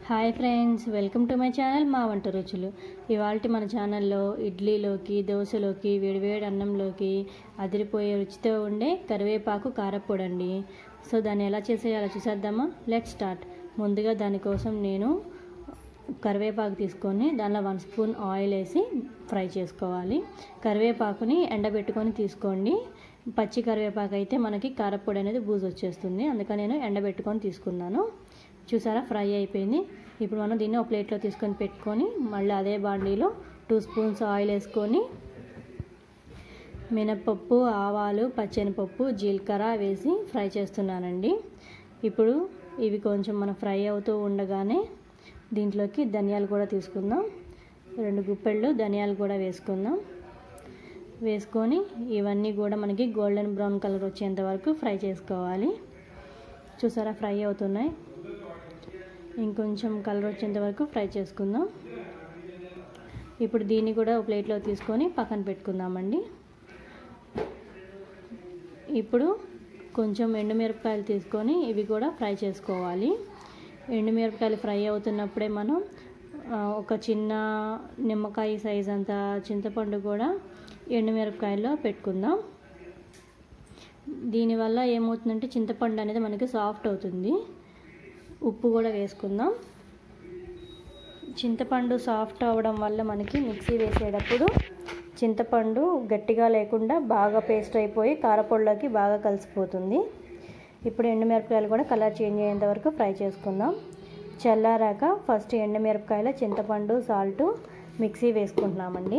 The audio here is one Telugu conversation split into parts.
hi friends welcome to my channel మా వంట రుచులు ఇవాళ మన ఛానల్లో ఇడ్లీలోకి దోశలోకి వేడివేడి అన్నంలోకి అదిరిపోయే రుచితో ఉండే కరివేపాకు కారప్పొడి అండి సో దాన్ని ఎలా చేసేయాలో చూసేద్దామా లెట్ స్టార్ట్ ముందుగా దానికోసం నేను కరివేపాకు తీసుకొని దానిలో వన్ స్పూన్ ఆయిల్ వేసి ఫ్రై చేసుకోవాలి కరివేపాకుని ఎండబెట్టుకొని తీసుకోండి పచ్చి కరివేపాకు అయితే మనకి కారప్పొడి అనేది బూజు వచ్చేస్తుంది అందుకని నేను ఎండబెట్టుకొని తీసుకున్నాను చూసారా ఫ్రై అయిపోయింది ఇప్పుడు మనం దీన్ని ఒక ప్లేట్లో తీసుకొని పెట్టుకొని మళ్ళీ అదే బాండీలో టూ స్పూన్స్ ఆయిల్ వేసుకొని మినపప్పు ఆవాలు పచ్చెనపప్పు జీలకర్ర వేసి ఫ్రై చేస్తున్నానండి ఇప్పుడు ఇవి కొంచెం మనం ఫ్రై అవుతూ ఉండగానే దీంట్లోకి ధనియాలు కూడా తీసుకుందాం రెండు గుప్పెళ్ళు ధనియాలు కూడా వేసుకుందాం వేసుకొని ఇవన్నీ కూడా మనకి గోల్డెన్ బ్రౌన్ కలర్ వచ్చేంత వరకు ఫ్రై చేసుకోవాలి చూసారా ఫ్రై అవుతున్నాయి ఇంకొంచెం కలర్ వచ్చేంత వరకు ఫ్రై చేసుకుందాం ఇప్పుడు దీన్ని కూడా ఒక ప్లేట్లో తీసుకొని పక్కన పెట్టుకుందామండి ఇప్పుడు కొంచెం ఎండుమిరపకాయలు తీసుకొని ఇవి కూడా ఫ్రై చేసుకోవాలి ఎండుమిరపకాయలు ఫ్రై అవుతున్నప్పుడే మనం ఒక చిన్న నిమ్మకాయ సైజ్ అంత చింతపండు కూడా ఎండుమిరపకాయల్లో పెట్టుకుందాం దీనివల్ల ఏమవుతుందంటే చింతపండు అనేది మనకి సాఫ్ట్ అవుతుంది ఉప్పు కూడా వేసుకుందాం చింతపండు సాఫ్ట్ అవ్వడం వల్ల మనకి మిక్సీ వేసేటప్పుడు చింతపండు గట్టిగా లేకుండా బాగా పేస్ట్ అయిపోయి కారపొడిలోకి బాగా కలిసిపోతుంది ఇప్పుడు ఎండుమిరపకాయలు కూడా కలర్ చేంజ్ అయ్యేంత వరకు ఫ్రై చేసుకుందాం చల్లారాక ఫస్ట్ ఎండుమిరపకాయల చింతపండు సాల్ట్ మిక్సీ వేసుకుంటున్నామండి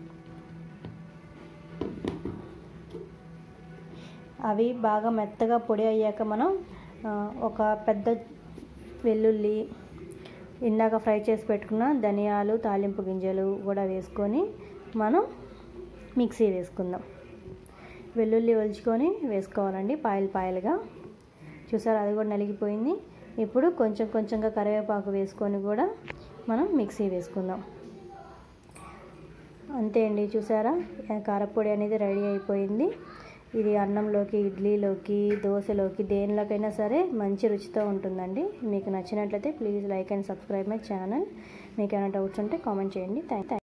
అవి బాగా మెత్తగా పొడి అయ్యాక మనం ఒక పెద్ద వెల్లుల్లి ఇందాక ఫ్రై చేసి పెట్టుకున్న ధనియాలు తాలింపు గింజలు కూడా వేసుకొని మనం మిక్సీ వేసుకుందాం వెల్లుల్లి ఒలుచుకొని వేసుకోవాలండి పాయలు పాయలుగా చూసారు అది కూడా నలిగిపోయింది ఇప్పుడు కొంచెం కొంచెంగా కరివేపాకు వేసుకొని కూడా మనం మిక్సీ వేసుకుందాం అంతే అండి చూసారా కారపొడి అనేది రెడీ అయిపోయింది ఇది అన్నంలోకి ఇడ్లీలోకి దోశలోకి దేనిలోకైనా సరే మంచి రుచితో ఉంటుందండి మీకు నచ్చినట్లయితే please like and subscribe my channel మీకు ఏమైనా డౌట్స్ ఉంటే కామెంట్ చేయండి థ్యాంక్